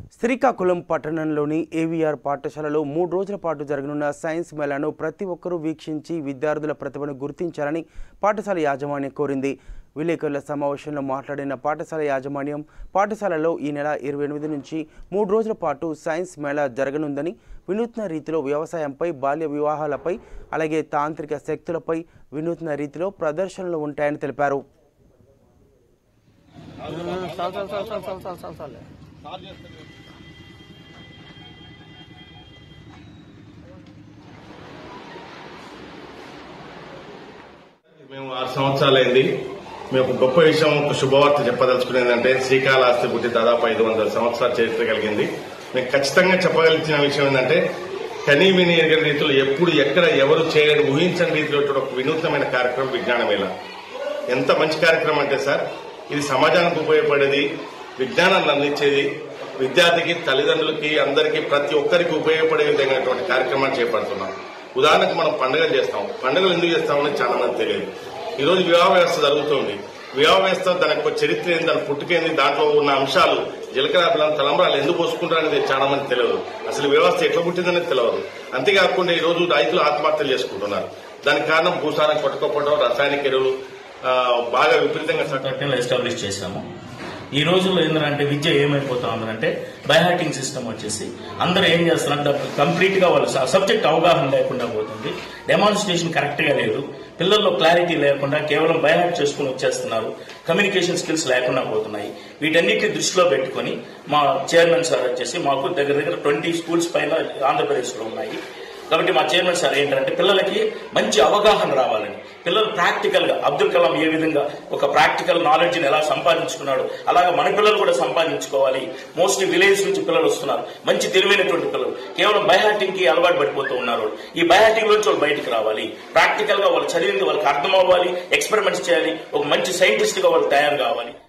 శ్రీకాకుళం పట్టణంలోని ఏవీఆర్ పాఠశాలలో మూడు రోజుల పాటు జరగనున్న సైన్స్ మేళాను ప్రతి ఒక్కరూ వీక్షించి విద్యార్థుల ప్రతిభను గుర్తించాలని పాఠశాల యాజమాన్యం కోరింది విలేకరుల సమావేశంలో మాట్లాడిన పాఠశాల యాజమాన్యం పాఠశాలలో ఈ నెల ఇరవై ఎనిమిది నుంచి మూడు రోజుల పాటు సైన్స్ మేళా జరగనుందని వినూత్న రీతిలో వ్యవసాయంపై బాల్య వివాహాలపై అలాగే తాంత్రిక శక్తులపై వినూత్న రీతిలో ప్రదర్శనలు ఉంటాయని తెలిపారు చాలు చాలు చాలు చాలు చాలు చాలు చాలు చాలు మేము ఆరు సంవత్సరాలైంది మేము ఒక గొప్ప విషయం ఒక శుభవార్త చెప్పదలుచుకునేది అంటే శ్రీకాళహస్తి పుట్టి దాదాపు ఐదు వందల సంవత్సరాల చరిత్ర కలిగింది మేము ఖచ్చితంగా చెప్పగలిగిన విషయం ఏంటంటే కనీ విని ఎరగని రీతిలో ఎప్పుడు ఎక్కడ ఎవరు చేయని ఊహించని రీతిలో ఒక వినూత్నమైన కార్యక్రమం విజ్ఞాన మేళ ఎంత మంచి కార్యక్రమం అంటే సార్ ఇది సమాజానికి ఉపయోగపడేది విజ్ఞానాన్ని అందించేది విద్యార్థికి తల్లిదండ్రులకి అందరికీ ప్రతి ఒక్కరికి ఉపయోగపడే విధంగాటువంటి కార్యక్రమాన్ని చేపడుతున్నాం ఉదాహరణకు మనం పండుగలు చేస్తాం పండుగలు ఎందుకు చేస్తామని చాలా మంది తెలియదు ఈ రోజు వివాహ వ్యవస్థ జరుగుతుంది వివాహ వ్యవస్థ దానికి ఒక చరిత్ర ఏంది దాని పుట్టుకేంది దాంట్లో ఉన్న అంశాలు జీలకర్ర బెల్లం తలంబరాలు ఎందుకు పోసుకుంటారనేది చాలా మంది తెలియదు అసలు వ్యవస్థ ఎట్లా పుట్టిందనేది తెలియదు అంతేకాకుండా ఈ రోజు రైతులు ఆత్మహత్యలు చేసుకుంటున్నారు దానికి కారణం భూసారం కొట్టుకోవడం రసాయనిక ఎరువులు ఆ, బాగా విపరీతంగా సగం కట్టెలు ఎస్టాబ్లిష్ చేశాము ఈ రోజుల్లో ఏంటంటే విద్య ఏమైపోతా ఉందంటే బైహార్టింగ్ సిస్టమ్ వచ్చేసి అందరూ ఏం చేస్తున్నారు కంప్లీట్ గా వాళ్ళ సబ్జెక్ట్ అవగాహన లేకుండా పోతుంది డెమాన్స్ట్రేషన్ కరెక్ట్ గా లేదు పిల్లల్లో క్లారిటీ లేకుండా కేవలం బైహార్ట్ చేసుకుని వచ్చేస్తున్నారు కమ్యూనికేషన్ స్కిల్స్ లేకుండా పోతున్నాయి వీటన్నిటిని దృష్టిలో పెట్టుకొని మా చైర్మన్ సార్ వచ్చేసి మాకు దగ్గర దగ్గర ట్వంటీ స్కూల్స్ పైన ఆంధ్రప్రదేశ్ లో ఉన్నాయి కాబట్టి మా చైర్మన్ సార్ ఏంటంటే పిల్లలకి మంచి అవగాహన రావాలని పిల్లలు ప్రాక్టికల్ గా అబ్దుల్ కలాం ఏ విధంగా ఒక ప్రాక్టికల్ నాలెడ్జ్ ఎలా సంపాదించుకున్నాడు అలాగే మన పిల్లలు కూడా సంపాదించుకోవాలి మోస్ట్లీ విలేజ్ నుంచి పిల్లలు వస్తున్నారు మంచి తెలివైనటువంటి పిల్లలు కేవలం బైహార్టింగ్ కి అలవాటు పడిపోతూ ఉన్నారు ఈ బైహార్టింగ్ నుంచి వాళ్ళు బయటికి రావాలి ప్రాక్టికల్ గా వాళ్ళు చదివింది వాళ్ళకి అర్థం అవ్వాలి ఎక్స్పెరిమెంట్స్ చేయాలి ఒక మంచి సైంటిస్ట్ గా వాళ్ళు తయారు కావాలి